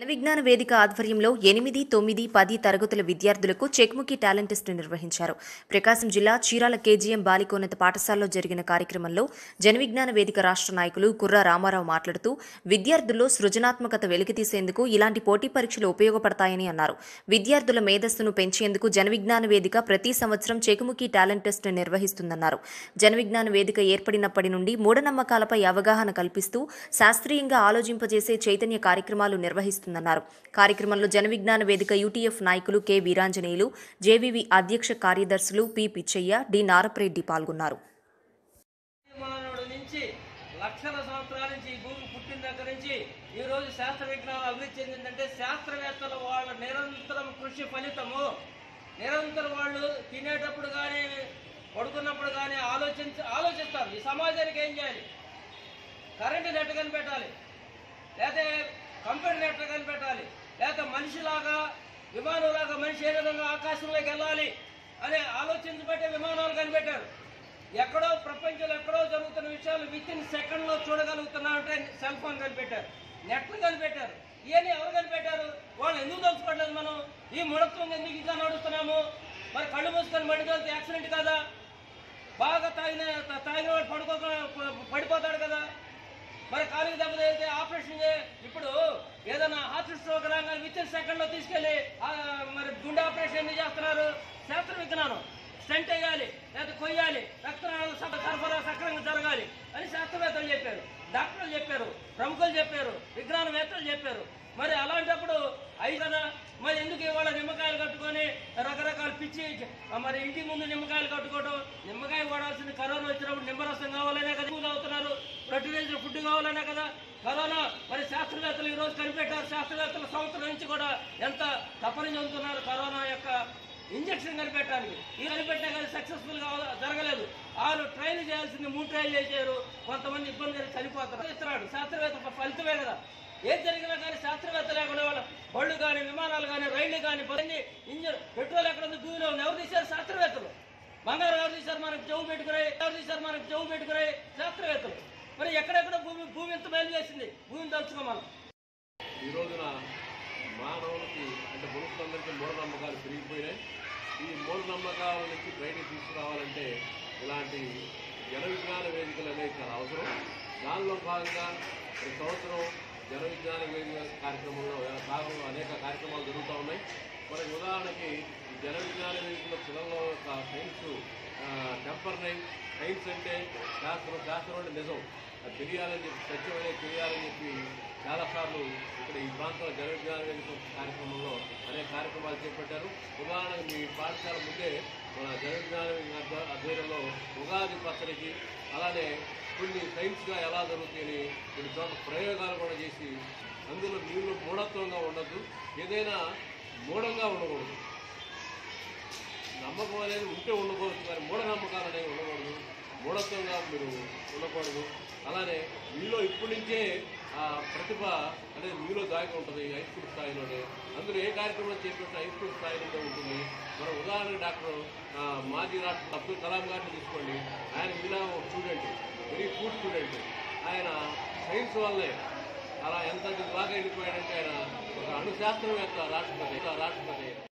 విజ్ఞాన వేదిక ఆధ్వర్యంలో ఎనిమిది తొమ్మిది పది తరగతుల విద్యార్థులకు చెక్ముకి టాలెంట్ టెస్ట్ నిర్వహించారు ప్రకాశం జిల్లా చీరాల కేజీఎం బాలికోన్నత పాఠశాలలో జరిగిన కార్యక్రమంలో జనవిజ్ఞాన వేదిక రాష్ట్ర నాయకులు కుర్రా రామారావు మాట్లాడుతూ విద్యార్థుల్లో సృజనాత్మకత వెలికితీసేందుకు ఇలాంటి పోటీ పరీక్షలు ఉపయోగపడతాయని అన్నారు విద్యార్థుల మేధస్సును పెంచేందుకు జనవిజ్ఞాన వేదిక ప్రతి సంవత్సరం చెకుముకి టాలెంట్ టెస్ట్ నిర్వహిస్తుందన్నారు జనవిజ్ఞాన వేదిక ఏర్పడినప్పటి నుండి మూఢనమ్మకాలపై అవగాహన కల్పిస్తూ శాస్త్రీయంగా ఆలోచింపజేసే చైతన్య కార్యక్రమాలు నిర్వహిస్తుందన్నారు కార్యక్రమంలో జనవిజ్ఞాన వేదిక యూటీఎఫ్ నాయకులు కె వీరాంజనేయులు జేవీవి అధ్యక్ష కార్యదర్శులు పి పిచ్చయ్య డి నారపరెడ్డి పాల్గొన్నారు మానవుడి నుంచి లక్షల సంవత్సరాల నుంచి ఈ భూమి పుట్టిన దగ్గర నుంచి ఈ రోజు శాస్త్ర విజ్ఞానం అభివృద్ధి చెందిందంటే శాస్త్రవేత్తలు వాళ్ళ నిరంతరం కృషి ఫలితము నిరంతరం వాళ్ళు తినేటప్పుడు కానీ పడుకున్నప్పుడు కానీ ఆలోచించి ఆలోచిస్తారు ఈ సమాజానికి ఏం చేయాలి కరెంటు నెట్ కనిపెట్టాలి లేకపోతే కంప్యూటర్ నెట్ కనిపెట్టాలి లేకపోతే మనిషిలాగా విమానంలాగా మనిషి ఏ విధంగా ఆకాశంలోకి వెళ్ళాలి అని ఆలోచించబట్టే విమానాలు కనిపెట్టారు ఎక్కడో ప్రపంచంలో ఎక్కడో జరుగుతున్న విషయాలు విత్ ఇన్ సెకండ్లో చూడగలుగుతున్నామంటే సెల్ ఫోన్ కనిపెట్టారు నెట్లు కనిపెట్టారు ఇవన్నీ ఎవరు కనిపెట్టారు వాళ్ళు ఎందుకు తెలుసుకోవట్లేదు మనం ఈ ముడత్వం ఎందుకు ఇంకా నడుస్తున్నాము మరి కళ్ళు మూసుకొని బండి తోలితే యాక్సిడెంట్ కదా బాగా తాగిన తాగిన వాడు పడుకోక పడిపోతాడు కదా మరి కాలుకి దెబ్బ తగిలితే ఆపరేషన్ చే- ఇప్పుడు ఏదైనా హార్ట్ స్ట్రోక్ రాగానే విత్ ఇన్ సెకండ్లో తీసుకెళ్ళి ఆ, మరి గుండె ఆపరేషన్ ఎందుకు చేస్తున్నారు శాస్త్ర విజ్ఞానం స్టెంట్ వేయాలి లేదా కొయ్యాలి రక్తనాళాలు స- సరఫరా సక్రమంగా జరగాలి అని శాస్త్రవేత్తలు చెప్పారు డాక్టర్లు చెప్పారు ప్రముఖులు చెప్పారు విజ్ఞానవేత్తలు చెప్పారు మరి అలాంటప్పుడు అయి కదా మరి ఎందుకు ఇవాళ నిమ్మకాయలు కట్టుకొని రకరకాల పిచ్చి ఆ, మరి ఇంటి ముందు నిమ్మకాయలు కట్టుకోవడం నిమ్మకాయ వాడాల్సింది కరోనా వచ్చినప్పుడు నిమ్మరసం కావాలనే కదా ఎక్కువ అవుతున్నారు ప్రొటీన్ ఫుడ్ కావాలనే కదా కరోనా మరి శాస్త్రవేత్తలు ఈ రోజు కనిపెట్టారు శాస్త్రవేత్తల సంవత్సరం నుంచి కూడా ఎంత తపన చెందుతున్నారు కరోనా యొక్క ఇంజక్షన్ కనిపెట్టడానికి ఈ కనిపెట్టినా కానీ సక్సెస్ఫుల్ గా జరగలేదు వాళ్ళు ట్రైన్ చేయాల్సింది మూడు ట్రైన్లు చేశారు కొంతమంది ఇబ్బంది కలిగి చనిపోతారు ఇస్తున్నాడు శాస్త్రవేత్త ఫ- ఫలితమే కదా ఏం జరిగినా కానీ శాస్త్రవేత్త లేకుండా వాళ్ళ బళ్ళు కానీ విమానాలు కానీ రైళ్లు కానీ పోయింది ఇంజన్ పెట్రోల్ ఎక్కడ ఉంది భూమిలో ఉంది ఎవరు తీశారు శాస్త్రవేత్తలు బంగారం ఎవరు తీశారు మనకు చెవు పెట్టుకునే ఎవరు తీశారు మనకు చెవు పెట్టుకునే శాస్త్రవేత్తలు మరి ఎక్కడెక్కడ భూమి భూమి ఎంత మేలు చేసింది భూమిని తలుచుకో మనం ఈ రోజున మానవులకి అంటే మనుషులందరికీ మూఢనమ్మకాలు పెరిగిపోయినాయి ఈ మూఢనమ్మకాల నుంచి బయటికి తీసుకురావాలంటే ఇలాంటి జన విజ్ఞాన వేదికలు అనేవి చాలా అవసరం దానిలో భాగంగా ప్రతి సంవత్సరం జన విజ్ఞాన వేదిక కార్యక్రమంలో భాగంలో అనేక కార్యక్రమాలు జరుగుతూ ఉన్నాయి మనకి ఉదాహరణకి ఈ జన విజ్ఞాన వేదికలో పిల్లల యొక్క సైన్స్ టెంపర్నై సైన్స్ అంటే శాస్త్రం శాస్త్రం అంటే నిజం అది తెలియాలని చెప్పి సత్యం అనేది తెలియాలని చెప్పి చాలాసార్లు ఇక్కడ ఈ ప్రాంతంలో జన విజ్ఞాన వేదిక కార్యక్రమంలో అనేక కార్యక్రమాలు చేపట్టారు ఉదాహరణకు మీ పాఠశాల ముందే మన జన విజ్ఞాన వేదిక ఆధ్వ- ఆధ్వర్యంలో ఉగాది పచ్చడికి అలానే కొన్ని సైన్స్గా ఎలా జరుగుతాయని కొన్ని చోట్ల ప్రయోగాలు కూడా చేసి అందులో మీరు మూఢత్వంగా ఉండద్దు ఏదైనా మూఢంగా ఉండకూడదు నమ్మకం అనేది ఉంటే ఉండకూడదు కానీ మూఢనమ్మకాలు అనేవి ఉండకూడదు మూఢత్వంగా మీరు ఉండకూడదు అలానే మీలో ఇప్పటి నుంచే ఆ ప్రతిభ అనేది మీలో దాగి ఉంటుంది హై స్కూల్ స్థాయిలోనే అందులో ఏ కార్యక్రమం చేపట్టిన హై స్కూల్ స్థాయిలోనే ఉంటుంది మన ఉదాహరణకు డాక్టర్ ఆ, మాజీ రాష్ట్ర అబ్దుల్ కలాం గారిని తీసుకోండి ఆయన మీలా ఒక స్టూడెంట్ వెరీ పూర్ స్టూడెంట్ ఆయన సైన్స్ వల్లే అలా ఎంత బాగా వెళ్ళిపోయాడంటే ఆయన ఒక అణుశాస్త్రవేత్త రాష్ట్రపతి రాష్ట్రపతి